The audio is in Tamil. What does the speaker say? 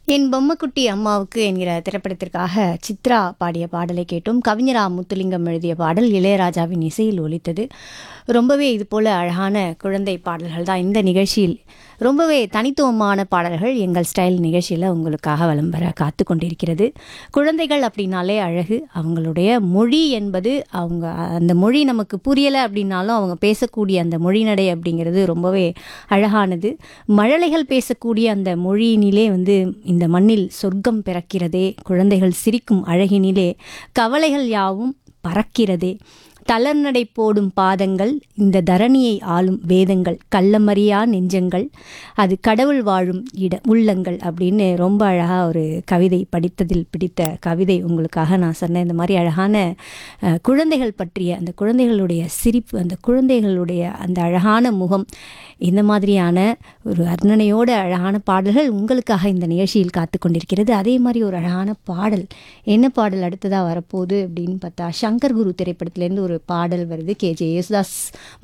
என் பொம்மைக்குட்டி அம்மாவுக்கு என்கிற திரைப்படத்திற்காக சித்ரா பாடிய பாடலை கேட்டோம் கவிஞரா முத்துலிங்கம் எழுதிய பாடல் இளையராஜாவின் இசையில் ஒலித்தது ரொம்பவே இது போல அழகான குழந்தை பாடல்கள் தான் இந்த நிகழ்ச்சியில் ரொம்பவே தனித்துவமான பாடல்கள் எங்கள் ஸ்டைல் நிகழ்ச்சியில் உங்களுக்காக வலம் வர காத்து கொண்டிருக்கிறது குழந்தைகள் அப்படின்னாலே அழகு அவங்களுடைய மொழி என்பது அவங்க அந்த மொழி நமக்கு புரியலை அப்படின்னாலும் அவங்க பேசக்கூடிய அந்த மொழிநடை அப்படிங்கிறது ரொம்பவே அழகானது மழலைகள் பேசக்கூடிய அந்த மொழியினிலே வந்து இந்த மண்ணில் சொர்க்கம் பிறக்கிறதே குழந்தைகள் சிரிக்கும் அழகினிலே கவலைகள் யாவும் பறக்கிறதே தளர்நடை போடும் பாதங்கள் இந்த தரணியை ஆளும் வேதங்கள் கள்ளமறியா நெஞ்சங்கள் அது கடவுள் வாழும் இட உள்ளங்கள் அப்படின்னு ரொம்ப அழகாக ஒரு கவிதை படித்ததில் பிடித்த கவிதை உங்களுக்காக நான் சொன்னேன் இந்த மாதிரி அழகான அஹ், குழந்தைகள் பற்றிய அந்த குழந்தைகளுடைய சிரிப்பு அந்த குழந்தைகளுடைய அந்த அழகான முகம் இந்த மாதிரியான ஒரு வர்ணனையோட அழகான பாடல்கள் உங்களுக்காக இந்த நிகழ்ச்சியில் காத்து கொண்டிருக்கிறது அதே மாதிரி ஒரு அழகான பாடல் என்ன பாடல் அடுத்ததாக வரப்போகுது அப்படின்னு பார்த்தா சங்கர் குரு திரைப்படத்துலேருந்து ஒரு பாடல் வருது கே ஜே யேசுதாஸ்